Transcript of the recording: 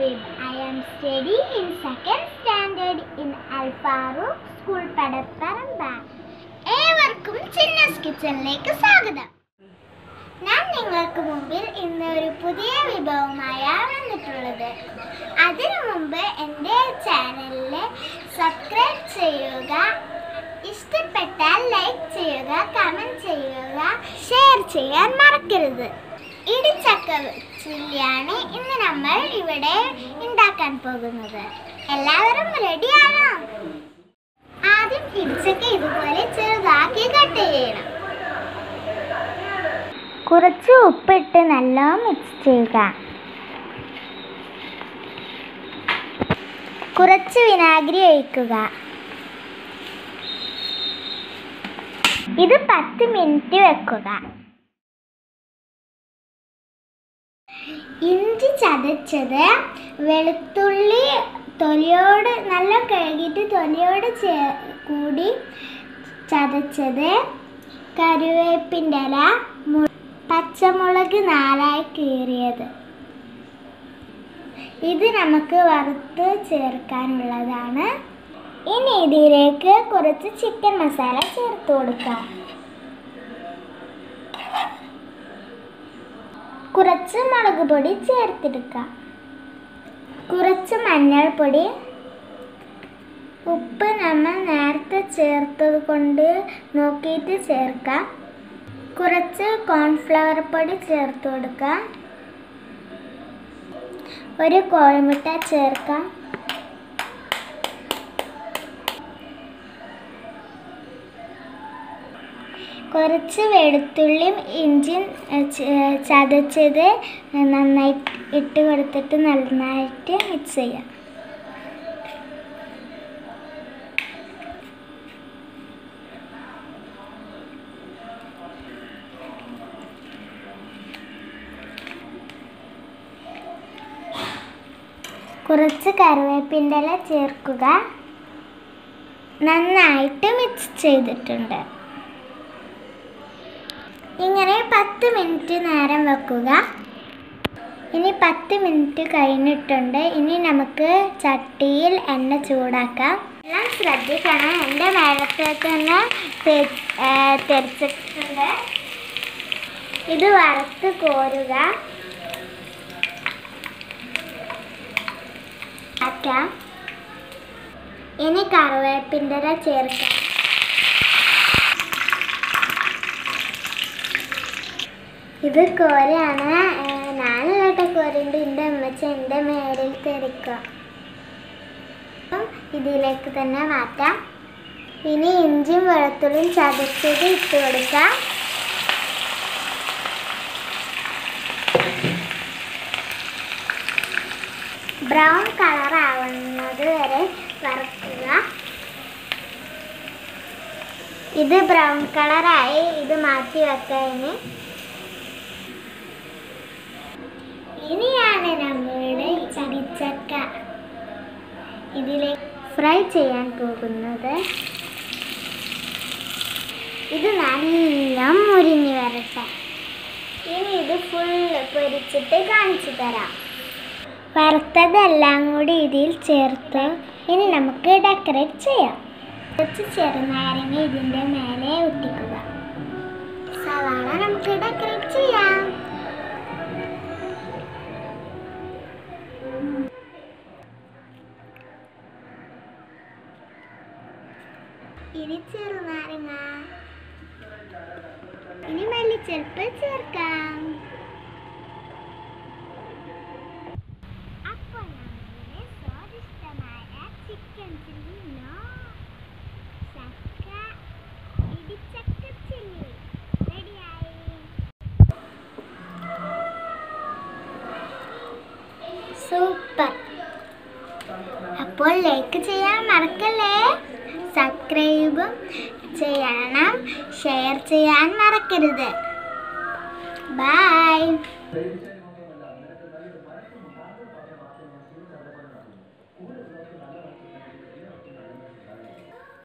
Habib. I am studying in second standard in Al Farouk School പടപ്പറമ്പ ഏവർക്കും ചിന്നസ് കിച്ചണിലേക്ക് സ്വാഗതം ഞാൻ നിങ്ങൾക്ക് മുമ്പിൽ ഇന്ന് ഒരു പുതിയ വിഭവമായാണ് വന്നിട്ടുള്ളത് അതിനു മുമ്പ് എൻ്റെ ചാനലിൽ സബ്സ്ക്രൈബ് ചെയ്യുക ഇഷ്ടപ്പെട്ടാൽ ലൈക്ക് ചെയ്യുക കമൻറ്റ് ചെയ്യുക ഷെയർ ചെയ്യാൻ മറക്കരുത് ഇടിച്ചക്ക ചില്ലിയാണ് ഇന്ന് നമ്മൾ ഇവിടെ ഉണ്ടാക്കാൻ പോകുന്നത് എല്ലാവരും റെഡിയാണോ ആദ്യം ഇടിച്ചക്ക ഇതുപോലെ ചെറുതാക്കി കട്ട് ചെയ്യണം കുറച്ച് ഉപ്പിട്ട് നല്ല മിക്സ് ചെയ്യുക കുറച്ച് വിനാഗിരി ഒഴിക്കുക ഇത് പത്ത് മിനിറ്റ് വെക്കുക ഇഞ്ചി ചതച്ചത് വെളുത്തുള്ളി തൊലിയോട് നല്ല കഴുകിയിട്ട് തൊലിയോട് ചേ കൂടി ചതച്ചത് കരുവേപ്പിൻ്റെ ഇല മു- പച്ചമുളക് നാലായി കീറിയത് ഇത് നമുക്ക് വറുത്ത് ചേർക്കാനുള്ളതാണ് ഇനി ഇതിലേക്ക് കുറച്ച് ചിക്കൻ മസാല ചേർത്ത് കൊടുക്കാം കുറച്ച് മുളക് പൊടി ചേർത്തെടുക്കാം കുറച്ച് മഞ്ഞൾപ്പൊടി ഉപ്പ് നമ്മൾ നേരത്തെ ചേർത്തത് കൊണ്ട് നോക്കിയിട്ട് ചേർക്കാം കുറച്ച് കോൺഫ്ലവർ പൊടി ചേർത്ത് കൊടുക്കാം ഒരു കോഴിമുട്ട ചേർക്കാം കുറച്ച് വെളുത്തുള്ളിയും ഇഞ്ചിയും ഏ, ച- ചതച്ചത് നന്നായി ഇട്ട് കൊടുത്തിട്ട് നന്നായിട്ട് മിക്സ് ചെയ്യാം കുറച്ച് കറിവേപ്പിൻ്റെ ഇല ചേർക്കുക നന്നായിട്ട് മിക്സ് ചെയ്തിട്ടുണ്ട് ഇങ്ങനെ പത്ത് മിനിറ്റ് നേരം വെക്കുക ഇനി പത്ത് മിനിറ്റ് കഴിഞ്ഞിട്ടുണ്ട് ഇനി നമുക്ക് ചട്ടിയിൽ എണ്ണ ചൂടാക്കാം എല്ലാം ശ്രദ്ധിക്കണം എൻ്റെ മേലത്തെ തന്നെ തെ- ഏ, തെറിച്ചിട്ടുണ്ട് ഇത് വറുത്ത് കോരുക ആക്കാം ഇനി കറിവേപ്പിൻ്റെ ഇല ചേർക്കാം ഇത് കോരയാണ് ഞാനല്ല കേട്ടോ കോരുണ്ട് എൻ്റെ അമ്മച്ച എൻ്റെ മേലിൽ തെറിക്കുക അപ്പം ഇതിലേക്ക് തന്നെ മാറ്റാം ഇനി ഇഞ്ചിയും വെളുത്തുള്ളിയും ചതച്ചത് ഇട്ട് കൊടുക്കാം ബ്രൗൺ കളർ ആവുന്നത് വരെ വറുക്കുക ഇത് ബ്രൗൺ കളറായി ഇത് മാറ്റി വെക്കാം ഇനി ഇനിയാണ് നമ്മളുടെ ചടിച്ചക്ക ഇതിലേക്ക് ഫ്രൈ ചെയ്യാൻ പോകുന്നത് ഇത് നല്ല മുരിഞ്ഞു വരട്ടെ ഇനി ഇത് ഫുള്ള് പൊരിച്ചിട്ട് കാണിച്ചു തരാം വറുത്തതെല്ലാം കൂടി ഇതിൽ ചേർത്ത് ഇനി നമുക്ക് ഡെക്കറേറ്റ് ചെയ്യാം കുറച്ച് ചെറുനാരങ്ങ ഇതിൻ്റെ മേലെ ഒട്ടിക്കുക സവാള നമുക്ക് ഡെക്കറേറ്റ് ചെയ്യാം ഇനി ചെറുനാരങ്ങ ഇനി മല്ലിച്ചെപ്പ് ചേർക്കാം അപ്പോൾ നമ്മുടെ സ്വാദിഷ്ടമായ ചിക്കൻ ചില്ലിനോ ചക്ക ഇടിച്ചക്ക ചില്ലി റെഡിയായി സൂപ്പർ അപ്പോൾ ലൈക്ക് ചെയ്യാൻ മറക്കല്ലേ സബ്സ്ക്രൈബും ചെയ്യണം ഷെയർ ചെയ്യാൻ മറക്കരുത് ബൈ